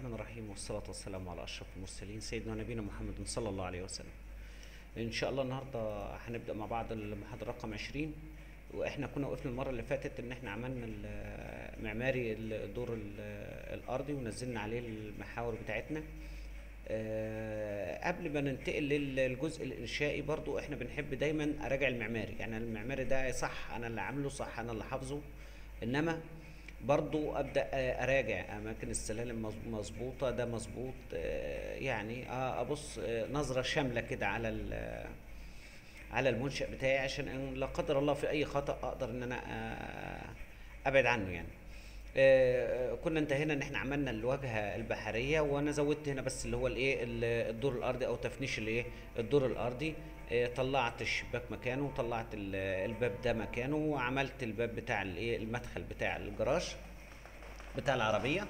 الرحمن الرحيم والصلاة والسلام على أشرف المرسلين سيدنا ونبينا محمد صلى الله عليه وسلم إن شاء الله النهاردة هنبدأ مع بعض المحاضرة رقم 20 وإحنا كنا وقفنا المرة اللي فاتت إن إحنا عملنا المعماري الدور ال- الأرضي ونزلنا عليه المحاور بتاعتنا آه، قبل ما ننتقل للجزء الإنشائي برضو إحنا بنحب دايما أراجع المعماري يعني المعماري ده صح أنا اللي عامله صح أنا اللي حافظه إنما برضو ابدا آه، اراجع اماكن السلالم مظ- مظبوطه ده مظبوط آه، يعني آه، ابص آه، نظره شامله كده على ال- على المنشأ بتاعي عشان إن لا قدر الله في اي خطأ اقدر ان انا آه، ابعد عنه يعني آه، كنا انتهينا ان احنا عملنا الواجهه البحريه وانا زودت هنا بس اللي هو الايه ال- الدور الارضي او تفنيش الايه الدور الارضي آه، طلعت الشباك مكانه وطلعت ال- الباب ده مكانه وعملت الباب بتاع الايه المدخل بتاع الجراج بتاع العربيه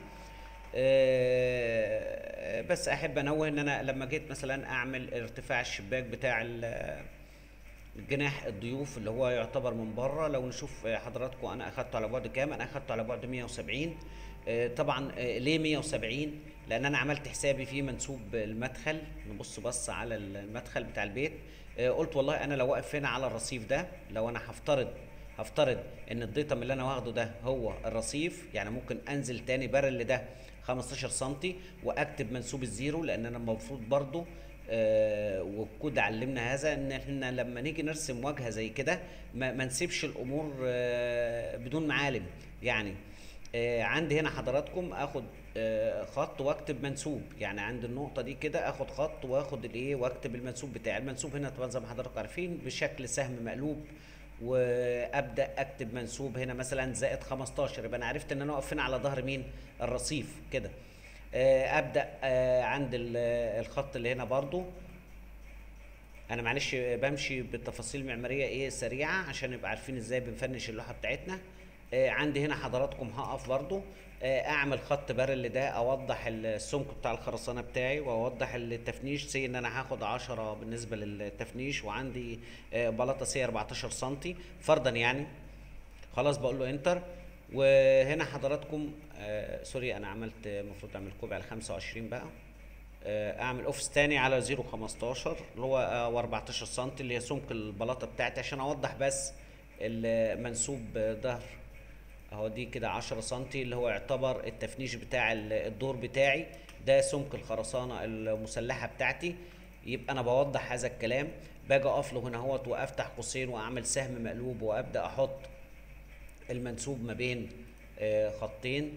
آه، بس احب انوه ان انا لما جيت مثلا اعمل ارتفاع الشباك بتاع ال- الجناح الضيوف اللي هو يعتبر من بره لو نشوف آه، حضراتكم انا اخدته على بعد كام انا اخدته على بعد 170 آه، طبعا آه، ليه 170 لان انا عملت حسابي في منسوب المدخل نبص بص على المدخل بتاع البيت آه، قلت والله انا لو واقف هنا على الرصيف ده لو انا هفترض هفترض ان الديتم اللي انا واخده ده هو الرصيف يعني ممكن انزل تاني برل ده 15 سنتي واكتب منسوب الزيرو لان انا المفروض برضو آه والكود علمنا هذا ان احنا لما نيجي نرسم واجهه زي كده ما, ما نسيبش الامور آه بدون معالم يعني آه عندي هنا حضراتكم اخد آه خط واكتب منسوب يعني عند النقطه دي كده اخد خط واخد الايه واكتب المنسوب بتاعي المنسوب هنا طبعا زي ما حضراتكم عارفين بشكل سهم مقلوب وابدا اكتب منسوب هنا مثلا زائد 15 يبقى انا عرفت ان انا واقف هنا على ظهر مين الرصيف كده آه، ابدا آه، عند ال- الخط اللي هنا برضو انا معلش بمشي بالتفاصيل المعماريه ايه سريعه عشان نبقى عارفين ازاي بنفنش اللوحه بتاعتنا آه، عندي هنا حضراتكم هقف برضو آه، اعمل خط بارل ده اوضح السمك بتاع الخرسانه بتاعي واوضح التفنيش سي ان انا هاخد 10 بالنسبه للتفنيش وعندي آه، بلاطه سي 14 سنتي فرضا يعني خلاص بقول له انتر وهنا حضراتكم آه سوري انا عملت المفروض اعمل كوبي على 25 بقى آه اعمل اوفس تاني على 015 اللي هو آه 14 سم اللي هي سمك البلاطه بتاعتي عشان اوضح بس المنسوب ظهر اهو دي كده 10 سم اللي هو يعتبر التفنيش بتاع ال- الدور بتاعي ده سمك الخرسانه المسلحه بتاعتي يبقى انا بوضح هذا الكلام باجي اقف له هنا اهوت وافتح قوسين واعمل سهم مقلوب وابدا احط المنسوب ما بين آه، خطين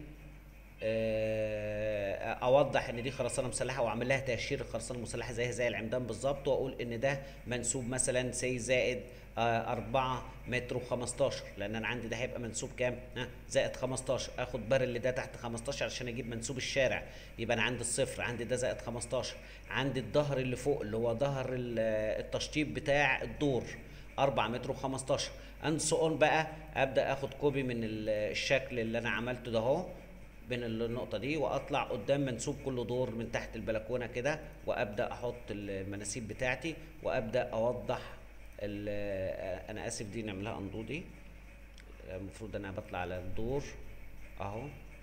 آه، اوضح ان دي خرسانه مسلحه واعمل لها تهشير الخرسانه المسلحه زيها زي العمدان بالظبط واقول ان ده منسوب مثلا سي زائد 4 متر و15 لان انا عندي ده هيبقى منسوب كام؟ ها زائد 15 اخد بار اللي ده تحت 15 عشان اجيب منسوب الشارع يبقى انا عندي الصفر عندي ده زائد 15 عندي الظهر اللي فوق اللي هو ظهر ال- التشطيب بتاع الدور 4 متر و15 اند سو اون بقى ابدا اخد كوبي من ال- الشكل اللي انا عملته ده اهو بين النقطة دي واطلع قدام منسوب كل دور من تحت البلكونة كده وابدا احط المناسيب بتاعتي وابدا اوضح ال- انا اسف دي نعملها اندو دي المفروض انا بطلع على الدور اهو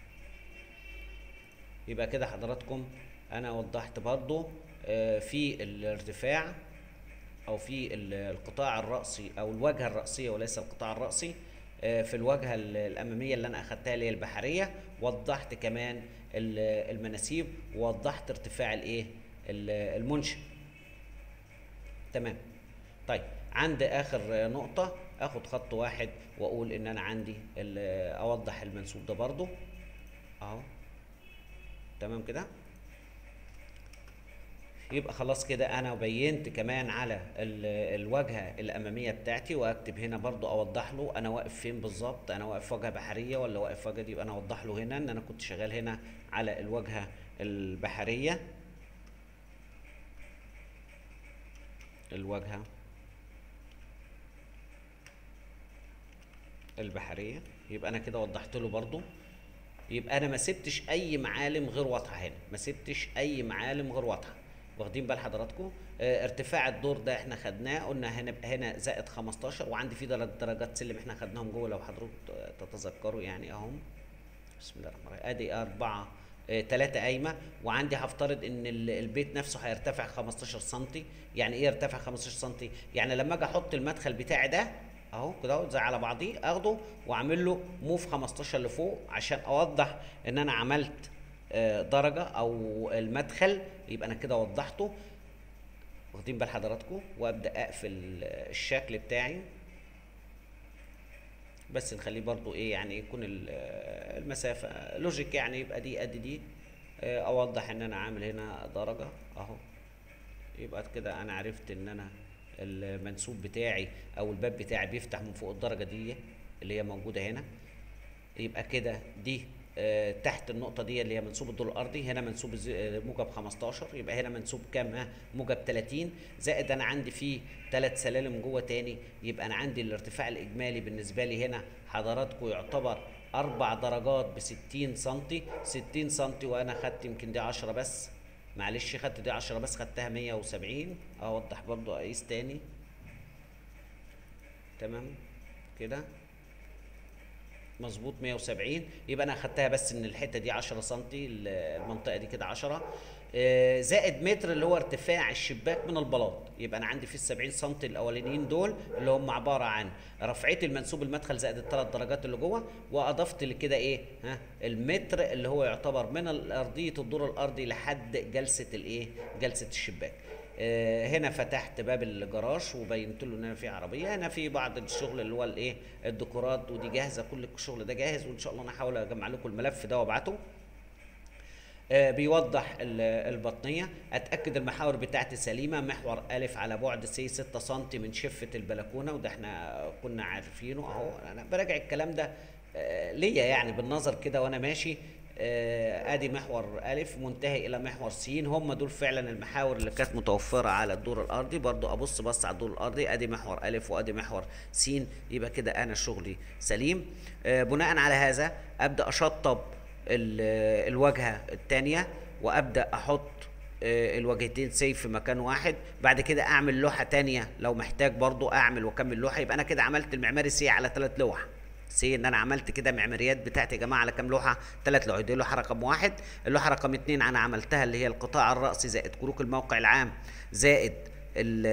يبقى كده حضراتكم انا وضحت برضو آه، في الارتفاع او في ال- القطاع الرأسي او الواجهة الرأسية وليس القطاع الرأسي آه، في الواجهة ال- الأمامية اللي أنا أخدتها اللي هي البحرية وضحت كمان ال- المناسيب ووضحت ارتفاع الإيه ال- المنشأ تمام طيب عند آخر آه، نقطة آخد خط واحد وأقول إن أنا عندي ال- أوضح المنسوب ده برضو أهو تمام كده يبقى خلاص كده انا بينت كمان على ال- الواجهه الاماميه بتاعتي واكتب هنا برضو اوضح له انا واقف فين بالظبط انا واقف واجهه بحريه ولا واقف واجهه دي يبقى انا اوضح له هنا ان انا كنت شغال هنا على الواجهه البحريه الواجهه البحريه يبقى انا كده وضحت له برضو يبقى انا ما سبتش اي معالم غير واضحه هنا ما سبتش اي معالم غير واضحه واخدين بال حضراتكم آه ارتفاع الدور ده احنا خدناه قلنا هنبقى هنا زائد 15 وعندي في درج- درجات سلم احنا خدناهم جوه لو حضرتك تتذكروا يعني اهم بسم الله الرحمن الرحيم ادي 4 ثلاثة قايمة وعندي هفترض ان ال- البيت نفسه هيرتفع 15 سنتي يعني ايه يرتفع 15 سنتي يعني لما اجي احط المدخل بتاعي ده اهو كده اهو زي على بعضيه اخده واعمل له موف 15 لفوق عشان اوضح ان انا عملت آه، درجة او المدخل يبقى انا كده وضحته واخدين بال حضراتكم وابدا اقفل الشكل بتاعي بس نخليه برضو ايه يعني يكون ال- المسافة لوجيك يعني يبقى دي قد دي آه، اوضح ان انا عامل هنا درجة اهو يبقى كده انا عرفت ان انا المنسوب بتاعي او الباب بتاعي بيفتح من فوق الدرجة دي اللي هي موجودة هنا يبقى كده دي آه، تحت النقطة دي اللي هي منسوب الدور الأرضي هنا منسوب الز- آه، موجب 15 يبقى هنا منسوب كام ها موجب 30 زائد أنا عندي فيه ثلاث سلالم جوه تاني يبقى أنا عندي الارتفاع الإجمالي بالنسبة لي هنا حضراتكم يعتبر أربع درجات ب 60 سنتي 60 سنتي وأنا خدت يمكن دي 10 بس معلش خدت دي 10 بس خدتها 170 أوضح برضو أقيس تاني تمام كده مظبوط 170 يبقى انا اخدتها بس ان الحته دي 10 سم المنطقه دي كده 10 آه، زائد متر اللي هو ارتفاع الشباك من البلاط يبقى انا عندي في ال 70 سم الاولانيين دول اللي هم عباره عن رفعيه المنسوب المدخل زائد الثلاث درجات اللي جوه واضفت لكده ايه ها المتر اللي هو يعتبر من ارضيه الدور الارضي لحد جلسه الايه جلسه الشباك آه، هنا فتحت باب الجراج وبينت له ان انا في عربيه هنا في بعض الشغل اللي هو الايه الديكورات ودي جاهزه كل الشغل ده جاهز وان شاء الله انا هحاول اجمع لكم الملف ده وابعته آه، بيوضح ال- البطنيه اتاكد المحاور بتاعتي سليمه محور الف على بعد سي 6 سم من شفه البلكونه وده احنا كنا عارفينه اهو انا براجع الكلام ده آه، ليا يعني بالنظر كده وانا ماشي آه، ادي محور الف منتهي الى محور س هم دول فعلا المحاور اللي كانت متوفره على الدور الارضي برضو ابص بص على الدور الارضي ادي محور الف وادي محور س يبقى كده انا شغلي سليم آه، بناء على هذا ابدا اشطب ال- الواجهه الثانيه وابدا احط آه، الواجهتين سيف في مكان واحد بعد كده اعمل لوحه تانية لو محتاج برضو اعمل واكمل لوحه يبقى انا كده عملت المعماري سي على ثلاث لوح سي ان انا عملت كده معماريات بتاعتي يا جماعه على كام لوحه ثلاث لوح دي لوحه رقم واحد اللوحه رقم اتنين انا عملتها اللي هي القطاع الرأسي زائد كروك الموقع العام زائد ال-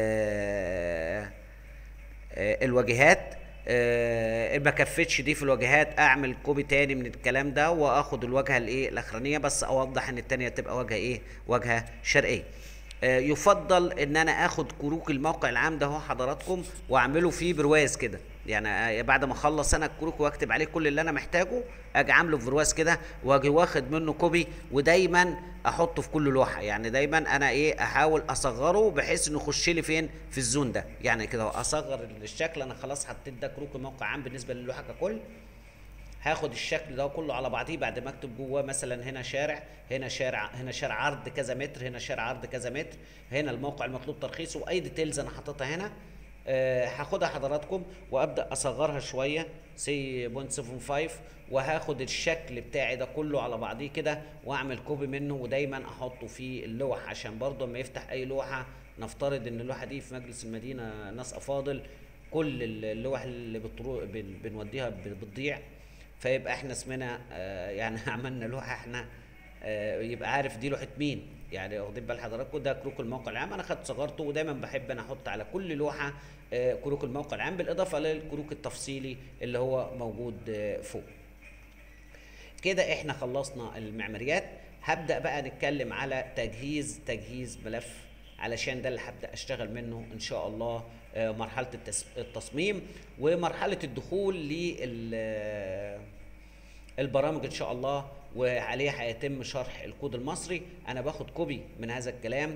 آه، الواجهات آه، ما كفتش دي في الواجهات اعمل كوبي تاني من الكلام ده واخد الواجهه الايه الاخرانيه بس اوضح ان التانيه تبقى واجهه ايه واجهه شرقيه آه، يفضل ان انا اخد كروك الموقع العام ده اهو حضراتكم واعمله فيه برواز كده يعني آه، بعد ما اخلص انا الكروك واكتب عليه كل اللي انا محتاجه اجي عامله في برواز كده واجي واخد منه كوبي ودايما احطه في كل لوحه يعني دايما انا ايه احاول اصغره بحيث انه يخش لي فين في الزون ده يعني كده اصغر الشكل انا خلاص حطيت ده كروك الموقع عام بالنسبه للوحه ككل هاخد الشكل ده كله على بعضيه بعد ما اكتب جواه مثلا هنا شارع هنا شارع هنا شارع عرض كذا متر هنا شارع عرض كذا متر هنا الموقع المطلوب ترخيصه واي ديتيلز انا حاططها هنا آه، هاخدها حضراتكم وابدا اصغرها شويه سي 0.75 وهاخد الشكل بتاعي ده كله على بعضيه كده واعمل كوبي منه ودايما احطه في اللوح عشان برضه لما يفتح اي لوحه نفترض ان اللوحه دي في مجلس المدينه ناس افاضل كل اللوح اللي بترو... بن- بنوديها بتضيع فيبقى احنا اسمنا آه، يعني عملنا لوحه احنا آه، يبقى عارف دي لوحه مين يعني واخدين بال حضراتكم ده كروك الموقع العام انا خدت صغرته ودايما بحب انا احط على كل لوحه آه، كروك الموقع العام بالاضافه للكروك التفصيلي اللي هو موجود آه، فوق كده احنا خلصنا المعماريات هبدا بقى نتكلم على تجهيز تجهيز ملف علشان ده اللي هبدا اشتغل منه ان شاء الله آه، مرحله التس- التصميم ومرحله الدخول لل البرامج ان شاء الله وعليها هيتم شرح الكود المصري انا باخد كوبي من هذا الكلام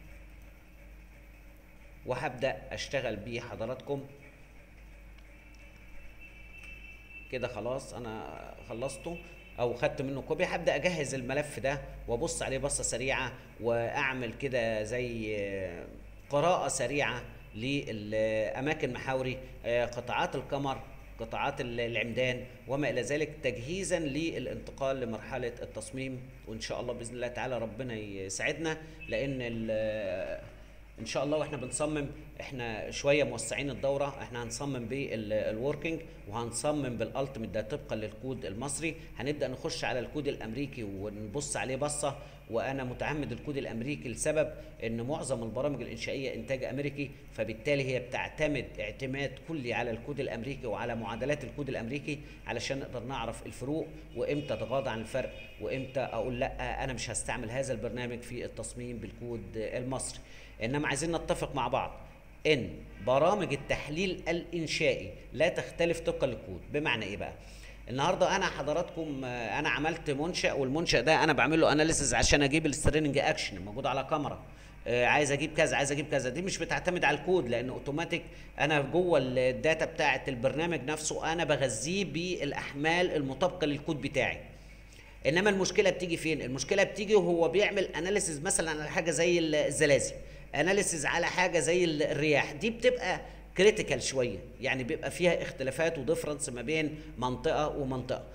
وهبدا اشتغل بيه حضراتكم كده خلاص انا خلصته او خدت منه كوبي هبدا اجهز الملف ده وابص عليه بصه سريعه واعمل كده زي آه، قراءه سريعه لاماكن محاوري آه، قطاعات القمر قطاعات ال- العمدان وما الى ذلك تجهيزا للانتقال لمرحله التصميم وان شاء الله باذن الله تعالى ربنا يساعدنا لان ال- ان شاء الله واحنا بنصمم احنا شويه موسعين الدوره احنا هنصمم بالوركينج وهنصمم بالالتيميت ده طبقا للكود المصري هنبدا نخش على الكود الامريكي ونبص عليه بصه وانا متعمد الكود الامريكي لسبب ان معظم البرامج الانشائيه انتاج امريكي فبالتالي هي بتعتمد اعتماد كلي على الكود الامريكي وعلى معادلات الكود الامريكي علشان نقدر نعرف الفروق وامتى اتغاضى عن الفرق وامتى اقول لا انا مش هستعمل هذا البرنامج في التصميم بالكود المصري انما عايزين نتفق مع بعض ان برامج التحليل الانشائي لا تختلف طبقا للكود بمعنى ايه بقى النهارده انا حضراتكم آه، انا عملت منشا والمنشا ده انا بعمل له اناليسيز عشان اجيب السترينج اكشن موجود على كاميرا آه، عايز اجيب كذا عايز اجيب كذا دي مش بتعتمد على الكود لان اوتوماتيك انا جوه الداتا بتاعه البرنامج نفسه انا بغذيه بالاحمال المطابقه للكود بتاعي انما المشكله بتيجي فين المشكله بتيجي وهو بيعمل اناليسيز مثلا على حاجه زي الزلازل اناليسيز على حاجه زي الرياح دي بتبقى كريتيكال شويه يعني بيبقى فيها اختلافات وديفرنس ما بين منطقه ومنطقه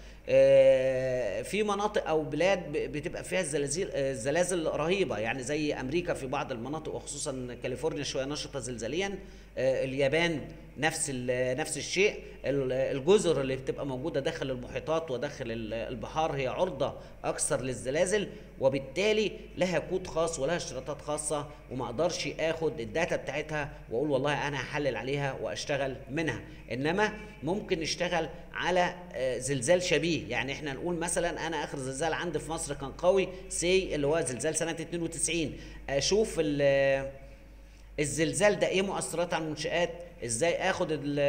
آه، في مناطق او بلاد ب- بتبقى فيها الزلازل آه، الزلازل رهيبه يعني زي امريكا في بعض المناطق وخصوصا كاليفورنيا شويه نشطه زلزاليا آه، اليابان نفس ال- نفس الشيء ال- الجزر اللي بتبقى موجوده داخل المحيطات وداخل ال- البحار هي عرضه اكثر للزلازل وبالتالي لها كود خاص ولها اشتراطات خاصه وما اقدرش اخد الداتا بتاعتها واقول والله انا هحلل عليها واشتغل منها انما ممكن نشتغل على آه، زلزال شبيه يعني احنا نقول مثلا انا اخر زلزال عندي في مصر كان قوي سي اللي هو زلزال سنه 92 اشوف ال- الزلزال ده ايه مؤثرات على المنشآت ازاي اخد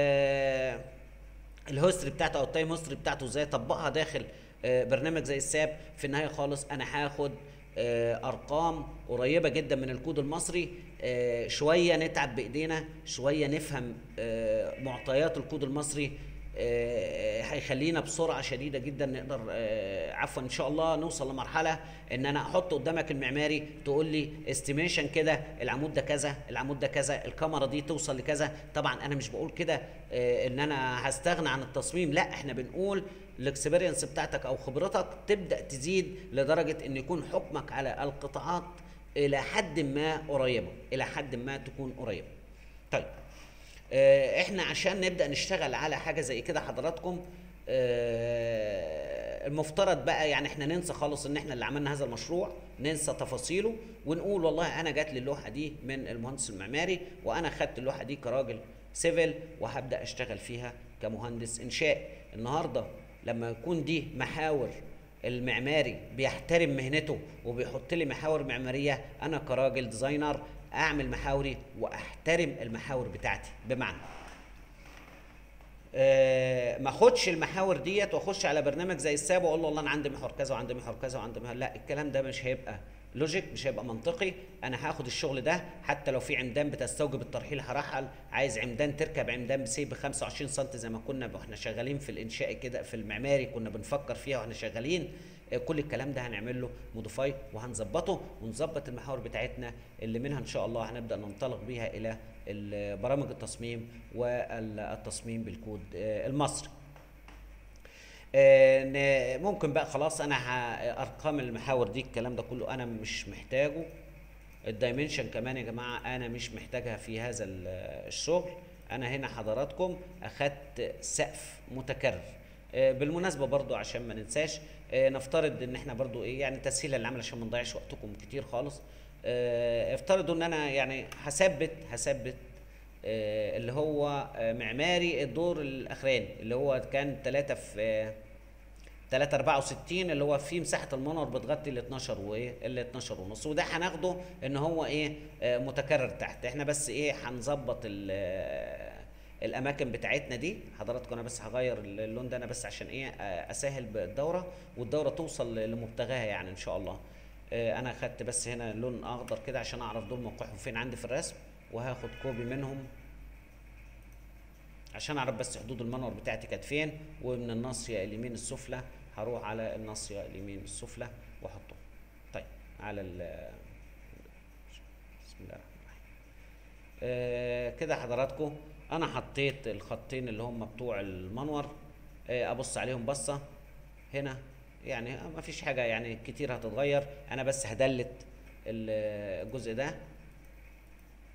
ال- الهيستوري بتاعته او التايم هيستوري بتاعته ازاي اطبقها داخل آه، برنامج زي الساب في النهايه خالص انا هاخد آه، ارقام قريبه جدا من الكود المصري آه، شويه نتعب بايدينا شويه نفهم آه، معطيات الكود المصري آه، هيخلينا بسرعه شديده جدا نقدر آه، عفوا ان شاء الله نوصل لمرحله ان انا احط قدامك المعماري تقول لي استيميشن كده العمود ده كذا العمود ده كذا الكاميرا دي توصل لكذا طبعا انا مش بقول كده آه، ان انا هستغنى عن التصميم لا احنا بنقول الاكسبيرينس بتاعتك او خبرتك تبدا تزيد لدرجه ان يكون حكمك على القطاعات الى حد ما قريبه الى حد ما تكون قريبه طيب آه، احنا عشان نبدا نشتغل على حاجه زي كده حضراتكم آه، المفترض بقى يعني احنا ننسى خالص ان احنا اللي عملنا هذا المشروع ننسى تفاصيله ونقول والله انا جات لي اللوحه دي من المهندس المعماري وانا خدت اللوحه دي كراجل سيفل وهبدا اشتغل فيها كمهندس انشاء النهارده لما يكون دي محاور المعماري بيحترم مهنته وبيحط لي محاور معماريه انا كراجل ديزاينر اعمل محاوري واحترم المحاور بتاعتي بمعنى آه، ما اخدش المحاور ديت واخش على برنامج زي الساب واقول له والله انا عندي محور كذا وعندي محور كذا وعندي محور لا الكلام ده مش هيبقى لوجيك مش هيبقى منطقي انا هاخد الشغل ده حتى لو في عمدان بتستوجب الترحيل هرحل عايز عمدان تركب عمدان بسي ب 25 سم زي ما كنا واحنا شغالين في الانشاء كده في المعماري كنا بنفكر فيها واحنا شغالين آه، كل الكلام ده هنعمل له موديفاي وهنظبطه ونظبط المحاور بتاعتنا اللي منها ان شاء الله هنبدا ننطلق بيها الى ال- برامج التصميم والتصميم بالكود آه، المصري آه، ن- ممكن بقى خلاص انا ه- ارقام المحاور دي الكلام ده كله انا مش محتاجه الدايمنشن كمان يا جماعه انا مش محتاجها في هذا ال- الشغل انا هنا حضراتكم اخدت سقف متكرر آه، بالمناسبه برضو عشان ما ننساش آه، نفترض ان احنا برضو ايه يعني تسهيلا للعمل عشان ما نضيعش وقتكم كتير خالص آه، افترضوا ان انا يعني هثبت هثبت آه، اللي هو آه، معماري الدور الاخراني اللي هو كان 3 في 3 64 اللي هو فيه مساحه المنور بتغطي ال 12 وايه ال 12 ونص وده هناخده ان هو ايه آه، متكرر تحت احنا بس ايه هنظبط ال- آه، الاماكن بتاعتنا دي حضراتكم انا بس هغير اللون ده انا بس عشان ايه آه، اسهل بالدوره والدوره توصل لمبتغاها يعني ان شاء الله آه، انا خدت بس هنا لون اخضر كده عشان اعرف دول موقعهم فين عندي في الرسم وهاخد كوبي منهم عشان اعرف بس حدود المنور بتاعتي كانت فين ومن الناصيه اليمين السفلى هروح على الناصيه اليمين السفلى واحطه طيب على ال بسم الله الرحمن الرحيم آه كده حضراتكم انا حطيت الخطين اللي هم بتوع المنور آه ابص عليهم بصه هنا يعني ما فيش حاجه يعني كتير هتتغير انا بس هدلت ال- الجزء ده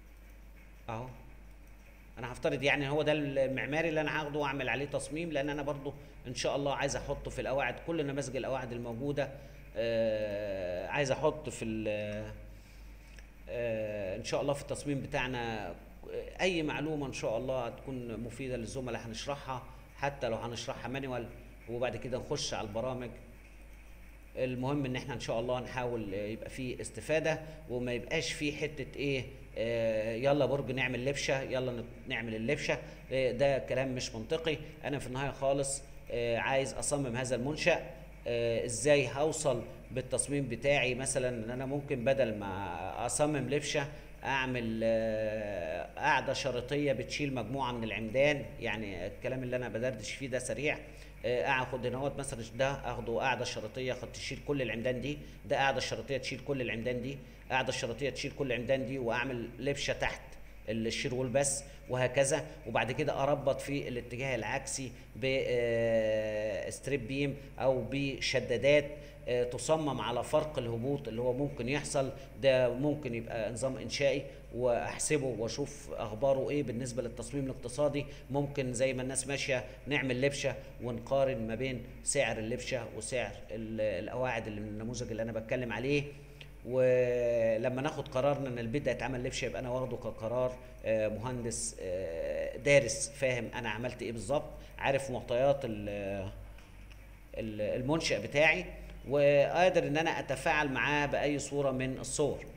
اهو انا هفترض يعني هو ده المعماري اللي انا هاخده واعمل عليه تصميم لان انا برضو ان شاء الله عايز احطه في القواعد كل نماذج القواعد الموجوده آه عايز احط في ال- آه ان شاء الله في التصميم بتاعنا اي معلومه ان شاء الله هتكون مفيده للزملاء هنشرحها حتى لو هنشرحها مانيوال وبعد كده نخش على البرامج المهم ان احنا ان شاء الله نحاول آه، يبقى فيه استفاده وما يبقاش فيه حته ايه آه، يلا برج نعمل لبشه يلا نت- نعمل اللبشه آه، ده كلام مش منطقي انا في النهايه خالص آه، عايز اصمم هذا المنشا آه، ازاي هوصل بالتصميم بتاعي مثلا ان انا ممكن بدل ما اصمم لبشه اعمل آه، قاعده شريطيه بتشيل مجموعه من العمدان يعني الكلام اللي انا بدردش فيه ده سريع آه، اخد هنا اهوت مثلا ده اخده قاعده شريطيه خد تشيل كل العمدان دي ده قاعده شريطيه تشيل كل العمدان دي قاعده شريطيه تشيل كل العمدان دي واعمل لبشه تحت الشيرول بس وهكذا وبعد كده اربط في الاتجاه العكسي بستريب بيم او بشدادات آه، تصمم على فرق الهبوط اللي هو ممكن يحصل ده ممكن يبقى نظام انشائي واحسبه واشوف اخباره ايه بالنسبه للتصميم الاقتصادي ممكن زي ما الناس ماشيه نعمل لبشه ونقارن ما بين سعر اللبشه وسعر ال- القواعد اللي من النموذج اللي انا بتكلم عليه ولما ناخد قرارنا ان البيت ده يتعمل لبشه يبقى انا واخده كقرار آه، مهندس آه، دارس فاهم انا عملت ايه بالظبط عارف معطيات ال- ال- المنشأ بتاعي وقادر ان انا اتفاعل معاه باي صوره من الصور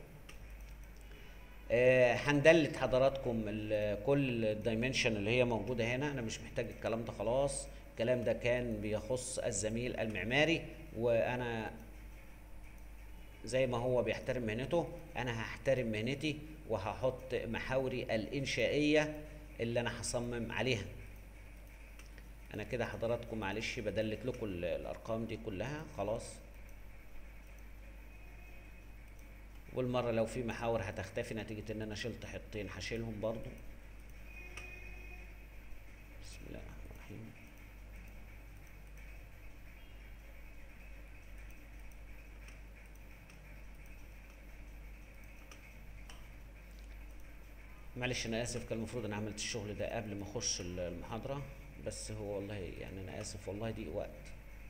آه، هندلت حضراتكم ال- كل الدايمنشن اللي هي موجوده هنا انا مش محتاج الكلام ده خلاص الكلام ده كان بيخص الزميل المعماري وانا زي ما هو بيحترم مهنته انا هحترم مهنتي وهحط محاوري الانشائيه اللي انا هصمم عليها انا كده حضراتكم معلش بدلت لكم ال- الارقام دي كلها خلاص والمره لو في محاور هتختفي نتيجه ان انا شلت حطين هشيلهم برضو بسم الله الرحمن الرحيم معلش انا اسف كان المفروض انا عملت الشغل ده قبل ما اخش ال- المحاضره بس هو والله يعني انا اسف والله دي وقت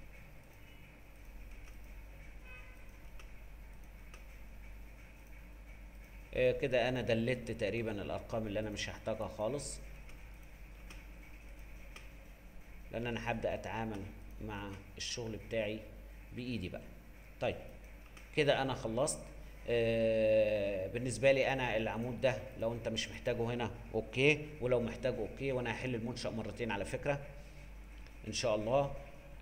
آه، كده انا دلت تقريبا الارقام اللي انا مش هحتاجها خالص لان انا هبدا اتعامل مع الشغل بتاعي بايدي بقى طيب كده انا خلصت آه بالنسبه لي انا العمود ده لو انت مش محتاجه هنا اوكي ولو محتاجه اوكي وانا هحل المنشأ مرتين على فكره ان شاء الله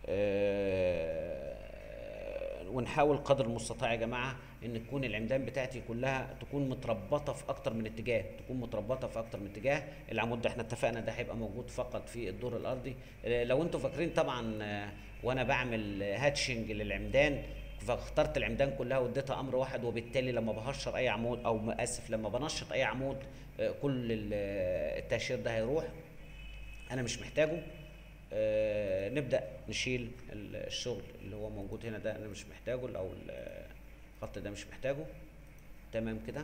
آه ونحاول قدر المستطاع يا جماعه ان تكون العمدان بتاعتي كلها تكون متربطه في اكتر من اتجاه تكون متربطه في اكتر من اتجاه العمود ده احنا اتفقنا ده هيبقى موجود فقط في الدور الارضي آه، لو انتوا فاكرين طبعا آه، وانا بعمل هاتشنج للعمدان فاخترت العمدان كلها واديتها امر واحد وبالتالي لما بهشر اي عمود او اسف لما بنشط اي عمود آه، كل ال- التهشير ده هيروح انا مش محتاجه آه نبدا نشيل ال- الشغل اللي هو موجود هنا ده انا مش محتاجه او ال- الخط ده مش محتاجه تمام كده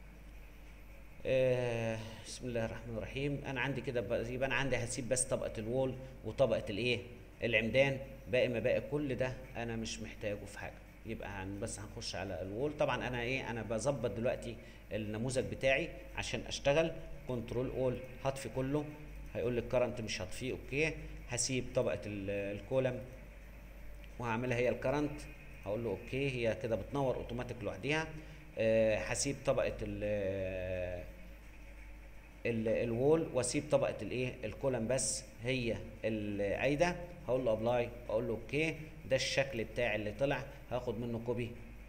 آه بسم الله الرحمن الرحيم انا عندي كده ب- يبقى انا عندي هسيب بس طبقه الوول وطبقه الايه العمدان باقي ما باقي كل ده انا مش محتاجه في حاجه يبقى هن بس هنخش على الوول طبعا انا ايه انا بظبط دلوقتي النموذج بتاعي عشان اشتغل كنترول اول هطفي كله هيقول لي الكرنت مش هطفيه اوكي هسيب طبقه ال- الكولم وهعملها هي الكرنت هقول له اوكي هي كده بتنور اوتوماتيك لوحديها آه، هسيب طبقه ال ال- الوول واسيب طبقه الايه الكولم بس هي العايده هقول له ابلاي اقول له اوكي ده الشكل بتاعي اللي طلع هاخد منه كوبي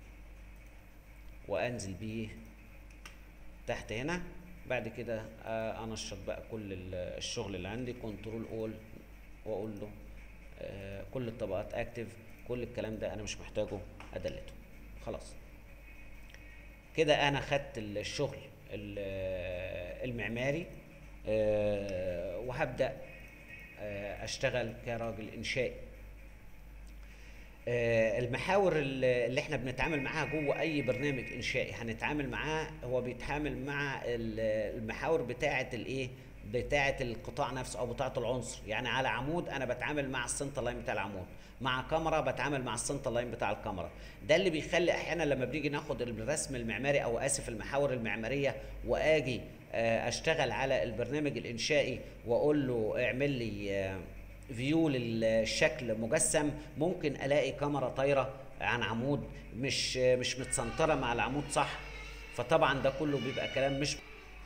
وانزل بيه تحت هنا بعد كده آه، انشط بقى كل ال- الشغل اللي عندي كنترول اول واقول له آه، كل الطبقات اكتف كل الكلام ده انا مش محتاجه ادلته خلاص كده انا خدت الشغل ال- المعماري آه، وهبدا آه، اشتغل كراجل انشائي آه، المحاور اللي اللي احنا بنتعامل معاها جوه اي برنامج انشائي هنتعامل معاه هو بيتعامل مع ال- المحاور بتاعه الايه بتاعه القطاع نفسه او بتاعه العنصر يعني على عمود انا بتعامل مع السنتر لاين بتاع العمود مع كاميرا بتعامل مع السنتر لاين بتاع الكاميرا ده اللي بيخلي احيانا لما بنيجي ناخد الرسم المعماري او اسف المحاور المعماريه واجي آه، اشتغل على البرنامج الانشائي واقول له اعمل لي آه، فيو للشكل مجسم ممكن الاقي كاميرا طايره عن عمود مش مش متسنتره مع العمود صح فطبعا ده كله بيبقى كلام مش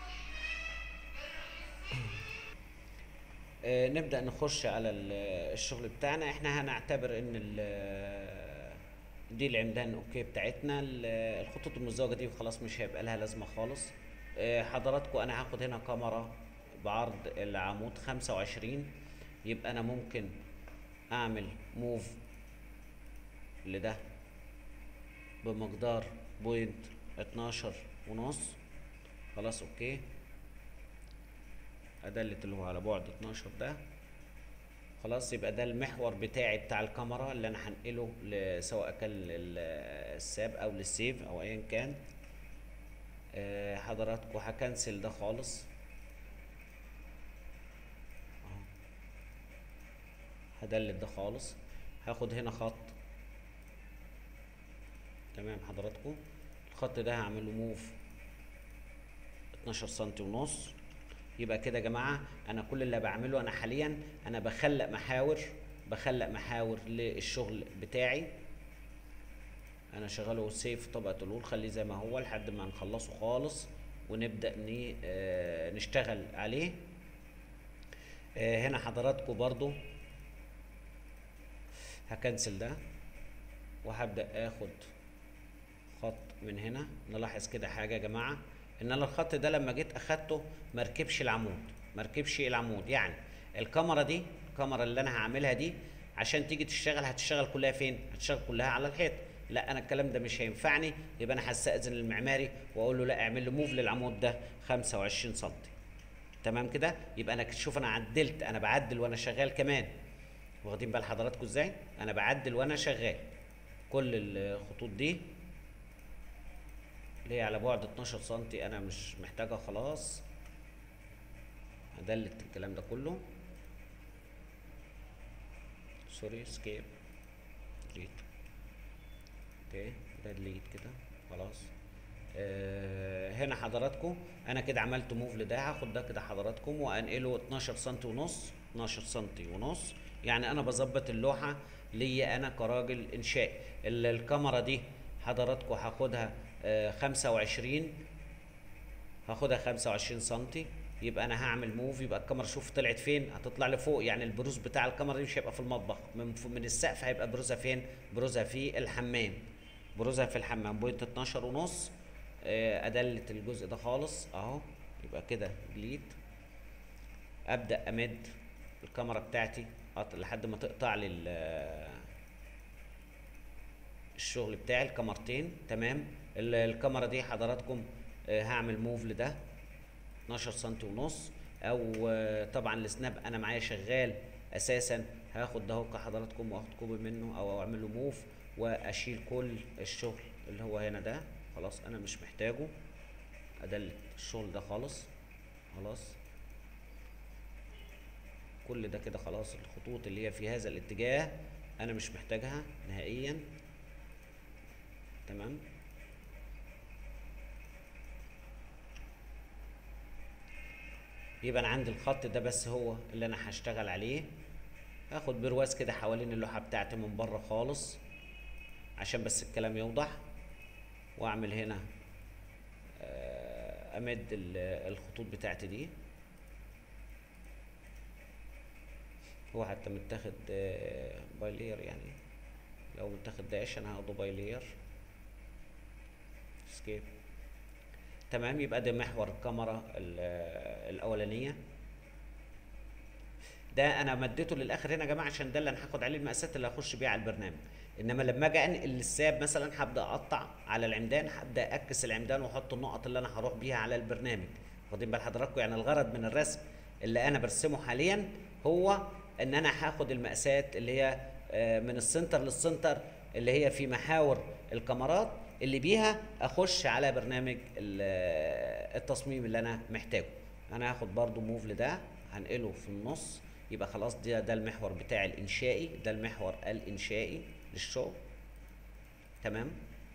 آه، نبدا نخش على ال- الشغل بتاعنا احنا هنعتبر ان ال- دي العمدان اوكي بتاعتنا ال- الخطوط المزدوجه دي خلاص مش هيبقى لها لازمه خالص آه، حضراتكم انا هاخد هنا كاميرا بعرض العمود 25 يبقى انا ممكن اعمل موف لده بمقدار بوينت 12 ونص خلاص اوكي ادلت اللي هو على بعد 12 ده خلاص يبقى ده المحور بتاعي بتاع الكاميرا اللي انا هنقله ل- سواء كان لل- الساب او للسيف او ايا كان آه، حضراتكم هكنسل ده خالص اهو هدلت ده خالص هاخد هنا خط تمام حضراتكم الخط ده هعمل له موف 12 سنتي ونص يبقى كده يا جماعه انا كل اللي بعمله انا حاليا انا بخلق محاور بخلق محاور للشغل بتاعي انا شغاله سيف طبقه الأول خليه زي ما هو لحد ما نخلصه خالص ونبدا ن- آه، نشتغل عليه آه، هنا حضراتكم برضو هكنسل ده وهبدا اخد خط من هنا نلاحظ كده حاجه يا جماعه ان انا الخط ده لما جيت اخدته ما ركبش العمود ما ركبش العمود يعني الكاميرا دي الكاميرا اللي انا هعملها دي عشان تيجي تشتغل هتشتغل كلها فين هتشتغل كلها على الحيط لا انا الكلام ده مش هينفعني يبقى انا هستاذن المعماري واقول له لا اعمل لي موف للعمود ده 25 سم تمام كده يبقى انا شوف انا عدلت انا بعدل وانا شغال كمان واخدين بال حضراتكم ازاي انا بعدل وانا شغال كل الخطوط دي اللي هي على بعد 12 سنتي انا مش محتاجها خلاص هدلت الكلام ده كله سوري سكيب ديليت اوكي ده ديليت كده خلاص آه هنا حضراتكم انا كده عملت موف لده هاخد ده كده حضراتكم وانقله 12 سنتي ونص 12 سنتي ونص يعني انا بظبط اللوحه ليا انا كراجل انشائي ال- الكاميرا دي حضراتكم هاخدها آه 25 هاخدها 25 سنتي يبقى انا هعمل موف يبقى الكاميرا شوف طلعت فين هتطلع لفوق يعني البروز بتاع الكاميرا دي مش هيبقى في المطبخ من ف- من السقف هيبقى بروزها فين بروزها في الحمام بروزها في الحمام بوينت 12 ونص آه، ادلت الجزء ده خالص اهو يبقى كده ديليت ابدا امد الكاميرا بتاعتي أط- لحد ما تقطع لي ال- الشغل بتاعي الكاميرتين تمام ال- الكاميرا دي حضراتكم آه، هعمل موف لده 12 سنتي ونص او آه، طبعا السناب انا معايا شغال اساسا هاخد ده اهو حضراتكم واخد كوبي منه او اعمل له موف واشيل كل الشغل اللي هو هنا ده خلاص انا مش محتاجه ادلت الشغل ده خالص خلاص كل ده كده خلاص الخطوط اللي هي في هذا الاتجاه انا مش محتاجها نهائيا تمام يبقى انا عندي الخط ده بس هو اللي انا هشتغل عليه هاخد برواز كده حوالين اللوحه بتاعتي من بره خالص عشان بس الكلام يوضح واعمل هنا آه، امد ال- الخطوط بتاعتي دي هو حتى متاخد آه، باي لير يعني لو متاخد داش انا هاخده باي لير سكيب تمام يبقى ده محور الكاميرا ال- الاولانيه ده انا مديته للاخر هنا يا جماعه عشان ده اللي انا هاخد عليه المقاسات اللي هخش بيها على البرنامج انما لما اجي انقل الساب مثلا هبدا اقطع على العمدان هبدا اكس العمدان واحط النقط اللي انا هروح بيها على البرنامج واخدين بال حضراتكم يعني الغرض من الرسم اللي انا برسمه حاليا هو ان انا هاخد المقاسات اللي هي آه، من السنتر للسنتر اللي هي في محاور الكاميرات اللي بيها اخش على برنامج ال- آه، التصميم اللي انا محتاجه انا هاخد برضو موف لده هنقله في النص يبقى خلاص ده ده المحور بتاع الانشائي ده المحور الانشائي للشغل تمام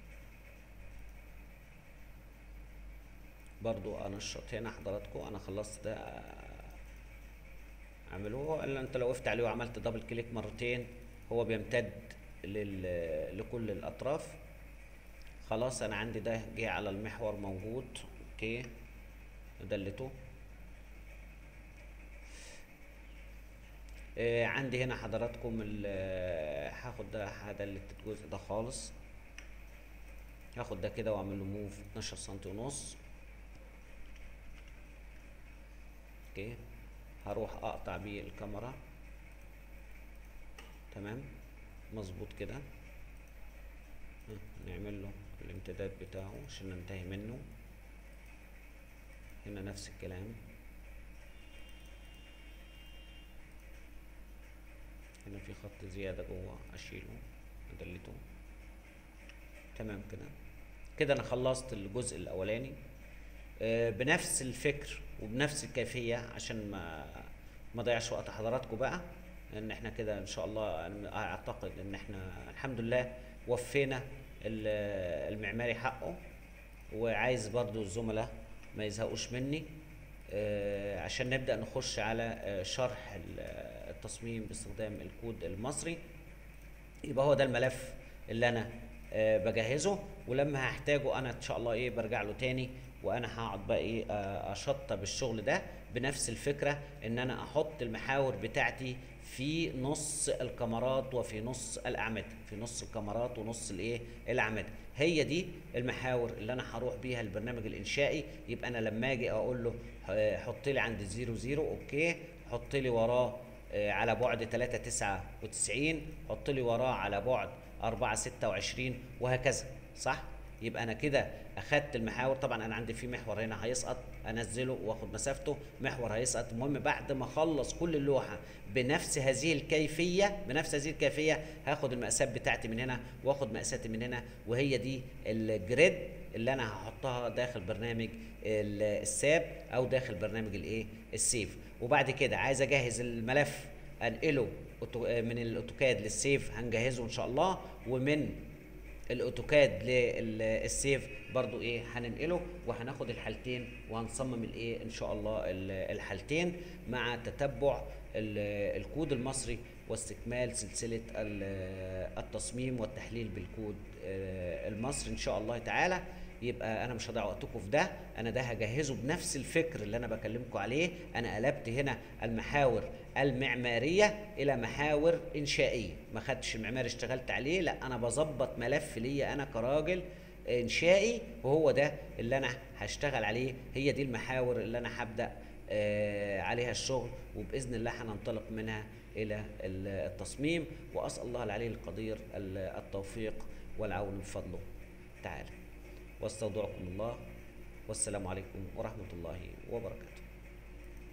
برضو انشط هنا حضراتكم انا خلصت ده اعملوه الا انت لو وقفت عليه وعملت دبل كليك مرتين هو بيمتد لل... لكل الاطراف خلاص انا عندي ده جه على المحور موجود اوكي دلته آه عندي هنا حضراتكم ال- آه، هاخد ده هدلت الجزء ده خالص هاخد ده كده واعمل له موف 12 سنتي ونص اوكي هروح اقطع بيه الكاميرا تمام مظبوط كده ها، نعمل له الامتداد بتاعه عشان ننتهي منه هنا نفس الكلام هنا في خط زيادة جوه اشيله ادلته تمام كده كده انا خلصت الجزء الاولاني آه، بنفس الفكر وبنفس الكيفية عشان ما ما اضيعش وقت حضراتكم بقى ان احنا كده ان شاء الله أنا اعتقد ان احنا الحمد لله وفينا ال- المعماري حقه وعايز برضو الزملاء ما يزهقوش مني آه، عشان نبدأ نخش على آه، شرح ال- التصميم باستخدام الكود المصري يبقى هو ده الملف اللي انا آه، بجهزه ولما هحتاجه انا ان شاء الله ايه برجع له تاني وانا هقعد بقى ايه آه، اشطب الشغل ده بنفس الفكره ان انا احط المحاور بتاعتي في نص الكاميرات وفي نص الاعمده في نص الكاميرات ونص الايه الاعمده هي دي المحاور اللي انا هروح بيها البرنامج الانشائي يبقى انا لما اجي اقول له آه، حط لي عند 0 0 اوكي حط لي وراه آه، على بعد 3 99 حط لي وراه على بعد 4 26 وهكذا صح يبقى انا كده اخدت المحاور طبعا انا عندي في محور هنا هيسقط انزله واخد مسافته محور هيسقط المهم بعد ما اخلص كل اللوحه بنفس هذه الكيفيه بنفس هذه الكيفيه هاخد المقاسات بتاعتي من هنا واخد مقاساتي من هنا وهي دي الجريد اللي انا هحطها داخل برنامج ال- الساب او داخل برنامج الايه السيف وبعد كده عايز اجهز الملف انقله أوتو- من الاوتوكاد للسيف هنجهزه ان شاء الله ومن الاوتوكاد للسيف برضو ايه هننقله وهناخد الحالتين وهنصمم الايه ان شاء الله ال- الحالتين مع تتبع ال- الكود المصري واستكمال سلسله ال- التصميم والتحليل بالكود آه، المصري ان شاء الله تعالى يبقى انا مش هضيع وقتكم في ده انا ده هجهزه بنفس الفكر اللي انا بكلمكم عليه انا قلبت هنا المحاور المعماريه الى محاور انشائيه ما خدتش المعماري اشتغلت عليه لا انا بظبط ملف ليا انا كراجل انشائي وهو ده اللي انا هشتغل عليه هي دي المحاور اللي انا هبدا آه، عليها الشغل وباذن الله هننطلق منها الى ال- التصميم واسال الله العلي القدير ال- التوفيق والعون بفضله تعالى واستودعكم الله والسلام عليكم ورحمه الله وبركاته